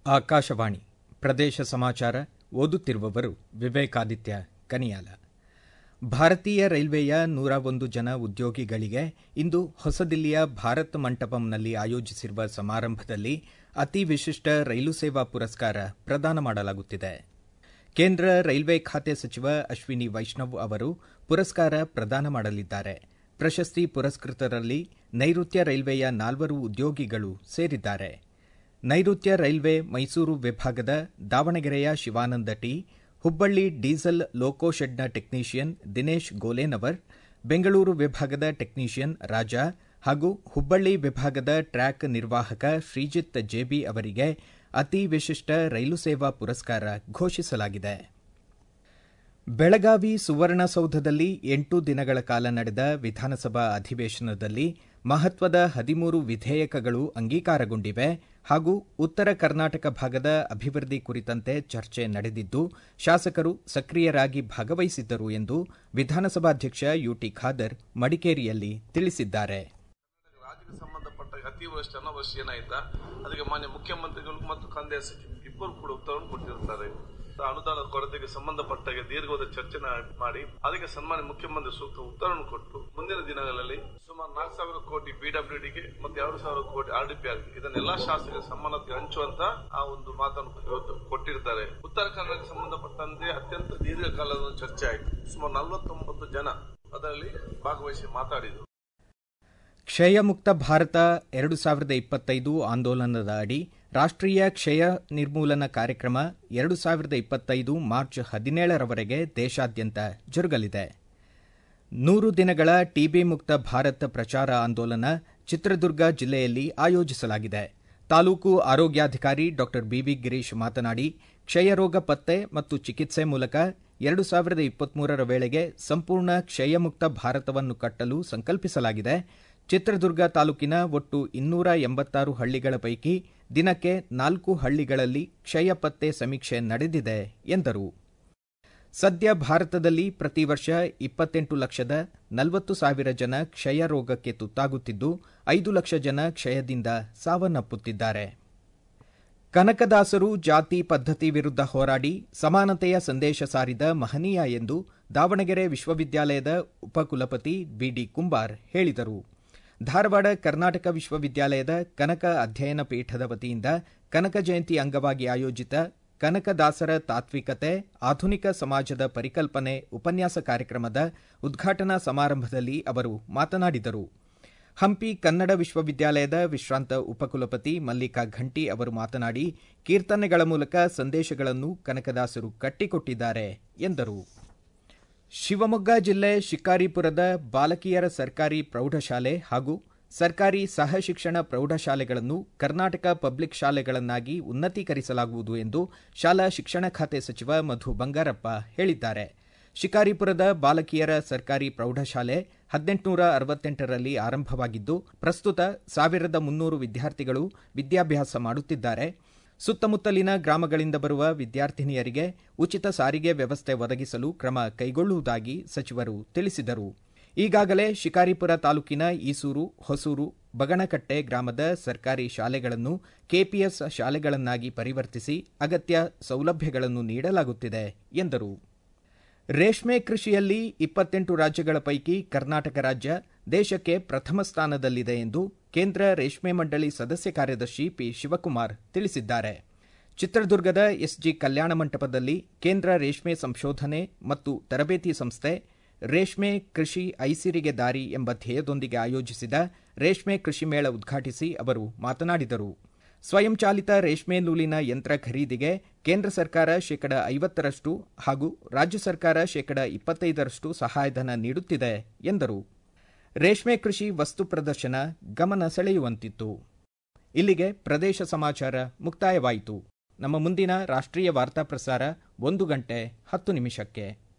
ಆಕಾಶವಾಣಿ ಪ್ರದೇಶ ಸಮಾಚಾರ ಓದುತ್ತಿರುವವರು ವಿವೇಕಾದಿತ್ಯ ಕನಿಯಾಲ ಭಾರತೀಯ ರೈಲ್ವೆಯ ನೂರ ಒಂದು ಜನ ಉದ್ಯೋಗಿಗಳಿಗೆ ಇಂದು ಹೊಸದಿಲ್ಲಿಯ ಭಾರತ್ ಮಂಟಪಂನಲ್ಲಿ ಆಯೋಜಿಸಿರುವ ಸಮಾರಂಭದಲ್ಲಿ ಅತಿ ವಿಶಿಷ್ಟ ರೈಲು ಸೇವಾ ಪುರಸ್ಕಾರ ಪ್ರದಾನ ಮಾಡಲಾಗುತ್ತಿದೆ ಕೇಂದ್ರ ರೈಲ್ವೆ ಖಾತೆ ಸಚಿವ ಅಶ್ವಿನಿ ವೈಷ್ಣವ್ ಅವರು ಪುರಸ್ಕಾರ ಪ್ರದಾನ ಮಾಡಲಿದ್ದಾರೆ ಪ್ರಶಸ್ತಿ ಪುರಸ್ಕೃತರಲ್ಲಿ ನೈಋತ್ಯ ರೈಲ್ವೆಯ ನಾಲ್ವರು ಉದ್ಯೋಗಿಗಳು ಸೇರಿದ್ದಾರೆ ನೈಋತ್ಯ ರೈಲ್ವೆ ಮೈಸೂರು ವಿಭಾಗದ ದಾವಣಗೆರೆಯ Shivananda T Hubballi diesel loco ಶೆಡ್ನ ಟೆಕ್ನಿಷಿಯನ್ ದಿನೇಶ್ ಗೋಲೇನವರ್ ಬೆಂಗಳೂರು ವಿಭಾಗದ ಟೆಕ್ನಿಷಿಯನ್ ರಾಜಾ ಹಾಗೂ ಹುಬ್ಬಳ್ಳಿ ವಿಭಾಗದ ಟ್ರ್ಯಾಕ್ ನಿರ್ವಾಹಕ ಶ್ರೀಜಿತ್ ಜೆಬಿ ಅವರಿಗೆ ಅತಿ ವಿಶಿಷ್ಟ ರೈಲು ಸೇವಾ ಪುರಸ್ಕಾರ ಘೋಷಿಸಲಾಗಿದೆ ಬೆಳಗಾವಿ ಸುವರ್ಣಸೌಧದಲ್ಲಿ ಎಂಟು ದಿನಗಳ ಕಾಲ ನಡೆದ ವಿಧಾನಸಭಾ ಅಧಿವೇಶನದಲ್ಲಿ ಮಹತ್ವದ ಹದಿಮೂರು ವಿಧೇಯಕಗಳು ಅಂಗೀಕಾರಗೊಂಡಿವೆ ಹಾಗೂ ಉತ್ತರ ಕರ್ನಾಟಕ ಭಾಗದ ಅಭಿವೃದ್ಧಿ ಕುರಿತಂತೆ ಚರ್ಚೆ ನಡೆದಿದ್ದು ಶಾಸಕರು ಸಕ್ರಿಯರಾಗಿ ಭಾಗವಹಿಸಿದ್ದರು ಎಂದು ವಿಧಾನಸಭಾಧ್ಯಕ್ಷ ಯುಟಿ ಖಾದರ್ ಮಡಿಕೇರಿಯಲ್ಲಿ ತಿಳಿಸಿದ್ದಾರೆ ರಾಜ್ಯಕ್ಕೆ ಸಂಬಂಧಪಟ್ಟ ಅತಿವೃಷ್ಟಿ ಅನಾವೃಷ್ಟಿ ಏನಾಯ್ತಾ ಅದಕ್ಕೆ ಮಾನ್ಯ ಮುಖ್ಯಮಂತ್ರಿಗಳು ಮತ್ತು ಕಂದಾಯ ಸಚಿವರು ಇಬ್ಬರು ಕೂಡ ಉತ್ತರವನ್ನು ಕೊಟ್ಟಿರ್ತಾರೆ ಅನುದಾನದ ಕೊರತೆಗೆ ಸಂಬಂಧಪಟ್ಟಾಗೆ ದೀರ್ಘವಾದ ಚರ್ಚೆ ಮಾಡಿ ಅದಕ್ಕೆ ಸನ್ಮಾನ್ಯ ಮುಖ್ಯಮಂತ್ರಿ ಸೂಕ್ತ ಉತ್ತರವನ್ನು ಕೊಟ್ಟು ಮುಂದಿನ ದಿನಗಳಲ್ಲಿ ಸುಮಾರು ನಾಲ್ಕು ಸಾವಿರ ಕೋಟಿ ಬಿಡಬ್ಲ್ಯೂಡಿಗೆ ಮತ್ತು ಎರಡು ಸಾವಿರ ಕೋಟಿ ಆರ್ ಡಿ ಪಿ ಆರ್ ಇದನ್ನೆಲ್ಲಾ ಶಾಸಕರ ಸಮಾನತೆ ಹಂಚುವಂತ ಆ ಒಂದು ಮಾತನ್ನು ಇವತ್ತು ಕೊಟ್ಟಿರ್ತಾರೆ ಉತ್ತರ ಕನ್ನಡಕ್ಕೆ ಸಂಬಂಧಪಟ್ಟಂತೆ ಅತ್ಯಂತ ದೀರ್ಘಕಾಲದ ಚರ್ಚೆ ಆಯಿತು ಸುಮಾರು ನಲವತ್ತೊಂಬತ್ತು ಜನ ಅದರಲ್ಲಿ ಭಾಗವಹಿಸಿ ಮಾತಾಡಿದರು ಕ್ಷಯ ಮುಕ್ತ ಭಾರತ ಎರಡು ಸಾವಿರದ ಇಪ್ಪತ್ತೈದು ಆಂದೋಲನದ ಅಡಿ ರಾಷ್ಟ್ರೀಯ ಕ್ಷಯ ನಿರ್ಮೂಲನ ಕಾರ್ಯಕ್ರಮ ಎರಡು ಸಾವಿರದ ಇಪ್ಪತ್ತೈದು ಮಾರ್ಚ್ ಹದಿನೇಳರವರೆಗೆ ದೇಶಾದ್ಯಂತ ಜರುಗಲಿದೆ ನೂರು ದಿನಗಳ ಟಿಬಿ ಮುಕ್ತ ಭಾರತ್ ಪ್ರಚಾರ ಆಂದೋಲನ ಚಿತ್ರದುರ್ಗ ಜಿಲ್ಲೆಯಲ್ಲಿ ಆಯೋಜಿಸಲಾಗಿದೆ ತಾಲೂಕು ಆರೋಗ್ಯಾಧಿಕಾರಿ ಡಾ ಬಿವಿ ಗಿರೀಶ್ ಮಾತನಾಡಿ ಕ್ಷಯರೋಗ ಪತ್ತೆ ಮತ್ತು ಚಿಕಿತ್ಸೆ ಮೂಲಕ ಎರಡು ಸಾವಿರದ ಇಪ್ಪತ್ಮೂರರ ವೇಳೆಗೆ ಸಂಪೂರ್ಣ ಕ್ಷಯಮುಕ್ತ ಭಾರತವನ್ನು ಕಟ್ಟಲು ಸಂಕಲ್ಪಿಸಲಾಗಿದೆ ಚಿತ್ರದುರ್ಗ ತಾಲೂಕಿನ ಒಟ್ಟು ಇನ್ನೂರ ಎಂಬತ್ತಾರು ಹಳ್ಳಿಗಳ ಪೈಕಿ ದಿನಕ್ಕೆ ನಾಲ್ಕು ಹಳ್ಳಿಗಳಲ್ಲಿ ಕ್ಷಯ ಪತ್ತೆ ಸಮೀಕ್ಷೆ ನಡೆದಿದೆ ಎಂದರು ಸದ್ಯ ಭಾರತದಲ್ಲಿ ಪ್ರತಿ ವರ್ಷ ಇಪ್ಪತ್ತೆಂಟು ಲಕ್ಷದ ನಲವತ್ತು ಸಾವಿರ ಜನ ಕ್ಷಯ ರೋಗಕ್ಕೆ ತುತ್ತಾಗುತ್ತಿದ್ದು ಐದು ಲಕ್ಷ ಜನ ಕ್ಷಯದಿಂದ ಸಾವನ್ನಪ್ಪುತ್ತಿದ್ದಾರೆ ಕನಕದಾಸರು ಜಾತಿ ಪದ್ಧತಿ ವಿರುದ್ಧ ಹೋರಾಡಿ ಸಮಾನತೆಯ ಸಂದೇಶ ಸಾರಿದ ಮಹನೀಯ ಎಂದು ದಾವಣಗೆರೆ ವಿಶ್ವವಿದ್ಯಾಲಯದ ಉಪಕುಲಪತಿ ಬಿಡಿ ಕುಂಬಾರ್ ಹೇಳಿದರು ಧಾರವಾಡ ಕರ್ನಾಟಕ ವಿಶ್ವವಿದ್ಯಾಲಯದ ಕನಕ ಅಧ್ಯಯನ ಪೀಠದ ವತಿಯಿಂದ ಕನಕ ಜಯಂತಿ ಅಂಗವಾಗಿ ಆಯೋಜಿತ ಕನಕದಾಸರ ತಾತ್ವಿಕತೆ ಆಧುನಿಕ ಸಮಾಜದ ಪರಿಕಲ್ಪನೆ ಉಪನ್ಯಾಸ ಕಾರ್ಯಕ್ರಮದ ಉದ್ಘಾಟನಾ ಸಮಾರಂಭದಲ್ಲಿ ಅವರು ಮಾತನಾಡಿದರು ಹಂಪಿ ಕನ್ನಡ ವಿಶ್ವವಿದ್ಯಾಲಯದ ವಿಶ್ರಾಂತ ಉಪಕುಲಪತಿ ಮಲ್ಲಿಕಾ ಘಂಟಿ ಅವರು ಮಾತನಾಡಿ ಕೀರ್ತನೆಗಳ ಮೂಲಕ ಸಂದೇಶಗಳನ್ನು ಕನಕದಾಸರು ಕಟ್ಟಿಕೊಟ್ಟಿದ್ದಾರೆ ಎಂದರು ಶಿವಮೊಗ್ಗ ಜಿಲ್ಲೆ ಶಿಕಾರಿಪುರದ ಬಾಲಕಿಯರ ಸರ್ಕಾರಿ ಪ್ರೌಢಶಾಲೆ ಹಾಗೂ ಸರ್ಕಾರಿ ಸಹ ಶಿಕ್ಷಣ ಪ್ರೌಢಶಾಲೆಗಳನ್ನು ಕರ್ನಾಟಕ ಪಬ್ಲಿಕ್ ಶಾಲೆಗಳನ್ನಾಗಿ ಉನ್ನತೀಕರಿಸಲಾಗುವುದು ಎಂದು ಶಾಲಾ ಶಿಕ್ಷಣ ಖಾತೆ ಸಚಿವ ಮಧು ಬಂಗಾರಪ್ಪ ಹೇಳಿದ್ದಾರೆ ಶಿಕಾರಿಪುರದ ಬಾಲಕಿಯರ ಸರ್ಕಾರಿ ಪ್ರೌಢಶಾಲೆ ಹದಿನೆಂಟುನೂರ ಅರವತ್ತೆಂಟರಲ್ಲಿ ಆರಂಭವಾಗಿದ್ದು ಪ್ರಸ್ತುತ ಸಾವಿರದ ಮುನ್ನೂರು ವಿದ್ಯಾರ್ಥಿಗಳು ವಿದ್ಯಾಭ್ಯಾಸ ಮಾಡುತ್ತಿದ್ದಾರೆ ಸುತ್ತಮುತ್ತಲಿನ ಗ್ರಾಮಗಳಿಂದ ಬರುವ ವಿದ್ಯಾರ್ಥಿನಿಯರಿಗೆ ಉಚಿತ ಸಾರಿಗೆ ವ್ಯವಸ್ಥೆ ಒದಗಿಸಲು ಕ್ರಮ ಕೈಗೊಳ್ಳುವುದಾಗಿ ಸಚಿವರು ತಿಳಿಸಿದರು ಈಗಾಗಲೇ ಶಿಕಾರಿಪುರ ತಾಲೂಕಿನ ಈಸೂರು ಹೊಸೂರು ಬಗಣಕಟ್ಟೆ ಗ್ರಾಮದ ಸರ್ಕಾರಿ ಶಾಲೆಗಳನ್ನು ಕೆಪಿಎಸ್ ಶಾಲೆಗಳನ್ನಾಗಿ ಪರಿವರ್ತಿಸಿ ಅಗತ್ಯ ಸೌಲಭ್ಯಗಳನ್ನು ನೀಡಲಾಗುತ್ತಿದೆ ಎಂದರು ರೇಷ್ಮೆ ಕೃಷಿಯಲ್ಲಿ ಇಪ್ಪತ್ತೆಂಟು ರಾಜ್ಯಗಳ ಪೈಕಿ ಕರ್ನಾಟಕ ರಾಜ್ಯ ದೇಶಕ್ಕೆ ಪ್ರಥಮ ಸ್ಥಾನದಲ್ಲಿದೆ ಎಂದು ಕೇಂದ್ರ ರೇಷ್ಮೆ ಮಂಡಳಿ ಸದಸ್ಯ ಕಾರ್ಯದರ್ಶಿ ಪಿ ಶಿವಕುಮಾರ್ ತಿಳಿಸಿದ್ದಾರೆ ಚಿತ್ರದುರ್ಗದ ಎಸ್ಜಿ ಕಲ್ಯಾಣ ಮಂಟಪದಲ್ಲಿ ಕೇಂದ್ರ ರೇಷ್ಮೆ ಸಂಶೋಧನೆ ಮತ್ತು ತರಬೇತಿ ಸಂಸ್ಥೆ ರೇಷ್ಮೆ ಕೃಷಿ ಐಸಿರಿಗೆ ದಾರಿ ಎಂಬ ಧ್ಯೇಯದೊಂದಿಗೆ ಆಯೋಜಿಸಿದ ರೇಷ್ಮೆ ಕೃಷಿ ಮೇಳ ಉದ್ಘಾಟಿಸಿ ಅವರು ಮಾತನಾಡಿದರು ಸ್ವಯಂಚಾಲಿತ ರೇಷ್ಮೆ ನೂಲಿನ ಯಂತ್ರ ಖರೀದಿಗೆ ಕೇಂದ್ರ ಸರ್ಕಾರ ಶೇಕಡ ಐವತ್ತರಷ್ಟು ಹಾಗೂ ರಾಜ್ಯ ಸರ್ಕಾರ ಶೇಕಡ ಇಪ್ಪತ್ತೈದರಷ್ಟು ಸಹಾಯಧನ ನೀಡುತ್ತಿದೆ ಎಂದರು ರೇಷ್ಮೆ ಕೃಷಿ ವಸ್ತು ಪ್ರದರ್ಶನ ಗಮನ ಸೆಳೆಯುವಂತಿತ್ತು ಇಲ್ಲಿಗೆ ಪ್ರದೇಶ ಸಮಾಚಾರ ಮುಕ್ತಾಯವಾಯಿತು ನಮ್ಮ ಮುಂದಿನ ರಾಷ್ಟ್ರೀಯ ವಾರ್ತಾ ಪ್ರಸಾರ ಒಂದು ಗಂಟೆ ಹತ್ತು ನಿಮಿಷಕ್ಕೆ